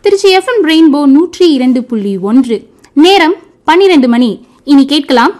Trichy FM rainbow நூற்றி இரண்டு புள்ளி ஒன்று நேரம் பன்னிரண்டு மணி இனி கேட்கலாம்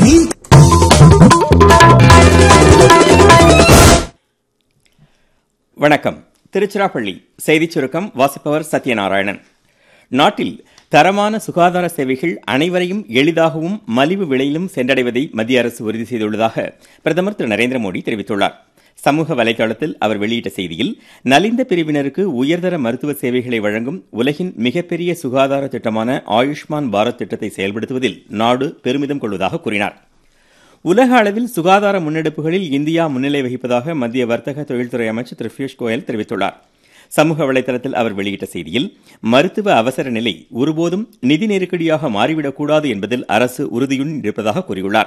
வணக்கம் திருச்சிராப்பள்ளி செய்திச் சுருக்கம் வாசிப்பவர் சத்யநாராயணன் நாட்டில் தரமான சுகாதார சேவைகள் அனைவரையும் எளிதாகவும் மலிவு விலையிலும் சென்றடைவதை மத்திய அரசு உறுதி செய்துள்ளதாக பிரதமர் திரு நரேந்திர மோடி தெரிவித்துள்ளார் சமூக வலைதளத்தில் அவர் வெளியிட்ட செய்தியில் நலிந்த பிரிவினருக்கு உயர்தர மருத்துவ சேவைகளை வழங்கும் உலகின் மிகப்பெரிய சுகாதார திட்டமான ஆயுஷ்மான் பாரத் திட்டத்தை செயல்படுத்துவதில் நாடு பெருமிதம் கொள்வதாக கூறினார் உலக அளவில் சுகாதார முன்னெடுப்புகளில் இந்தியா முன்னிலை வகிப்பதாக மத்திய வர்த்தக தொழில்துறை அமைச்சர் திரு பியூஷ் கோயல் தெரிவித்துள்ளார் சமூக வலைதளத்தில் அவர் வெளியிட்ட செய்தியில் மருத்துவ அவசர நிலை ஒருபோதும் நிதி நெருக்கடியாக மாறிவிடக்கூடாது என்பதில் அரசு உறுதியுடன் இருப்பதாக கூறியுள்ளார்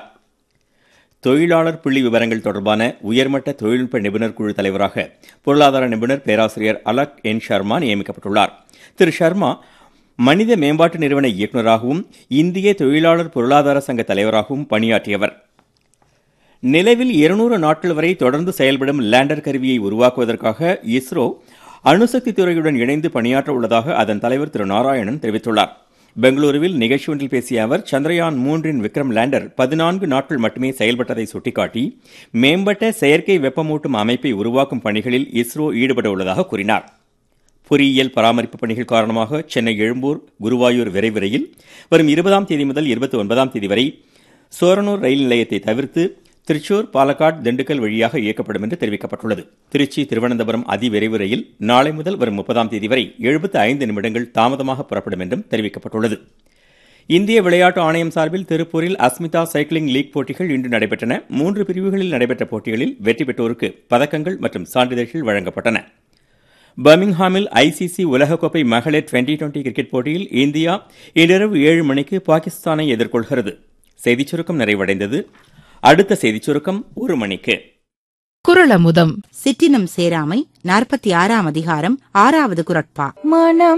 தொழிலாளர் புள்ளி விவரங்கள் தொடர்பான உயர்மட்ட தொழில்நுட்ப நிபுணர் குழு தலைவராக பொருளாதார நிபுணர் பேராசிரியர் அலக் என் சர்மா நியமிக்கப்பட்டுள்ளார் திரு சர்மா மனித மேம்பாட்டு நிறுவன இயக்குநராகவும் இந்திய தொழிலாளர் பொருளாதார சங்க தலைவராகவும் பணியாற்றியவர் நிலவில் இருநூறு நாட்கள் வரை தொடர்ந்து செயல்படும் லேண்டர் கருவியை உருவாக்குவதற்காக இஸ்ரோ அணுசக்தி துறையுடன் இணைந்து பணியாற்ற உள்ளதாக அதன் தலைவர் திரு நாராயணன் தெரிவித்துள்ளார் பெங்களூருவில் நிகழ்ச்சி ஒன்றில் பேசிய அவர் சந்திரயான் மூன்றின் விக்ரம் லேண்டர் பதினான்கு நாட்கள் மட்டுமே செயல்பட்டதை சுட்டிக்காட்டி மேம்பட்ட செயற்கை வெப்பமூட்டும் அமைப்பை உருவாக்கும் பணிகளில் இஸ்ரோ ஈடுபட உள்ளதாக கூறினார் பொறியியல் பராமரிப்பு பணிகள் காரணமாக சென்னை எழும்பூர் குருவாயூர் விரைவு ரயில் வரும் இருபதாம் தேதி முதல் இருபத்தி ஒன்பதாம் தேதி வரை சோரனூர் ரயில் நிலையத்தை தவிர்த்து திருச்சூர் பாலக்காடு திண்டுக்கல் வழியாக இயக்கப்படும் என்று தெரிவிக்கப்பட்டுள்ளது திருச்சி திருவனந்தபுரம் அதிவிரைவு ரயில் நாளை முதல் வரும் முப்பதாம் தேதி வரை எழுபத்தி ஐந்து நிமிடங்கள் தாமதமாக புறப்படும் என்றும் தெரிவிக்கப்பட்டுள்ளது இந்திய விளையாட்டு ஆணையம் சார்பில் திருப்பூரில் அஸ்மிதா சைக்கிளிங் லீக் போட்டிகள் இன்று நடைபெற்றன மூன்று பிரிவுகளில் நடைபெற்ற போட்டிகளில் வெற்றி பெற்றோருக்கு பதக்கங்கள் மற்றும் சான்றிதழ்கள் வழங்கப்பட்டன பர்மிங்ஹாமில் ஐசிசி உலகக்கோப்பை மகளிர் டுவெண்டி டுவெண்டி கிரிக்கெட் போட்டியில் இந்தியா இன்றிரவு ஏழு மணிக்கு பாகிஸ்தானை எதிர்கொள்கிறது செய்திச் சுருக்கம் நிறைவடைந்தது அடுத்த செய்திச் சுருக்கம் ஒரு மணிக்கு குரலமுதம் சிற்றினம் சேராமை நாற்பத்தி ஆறாம் அதிகாரம் ஆறாவது குரட்பா மனம்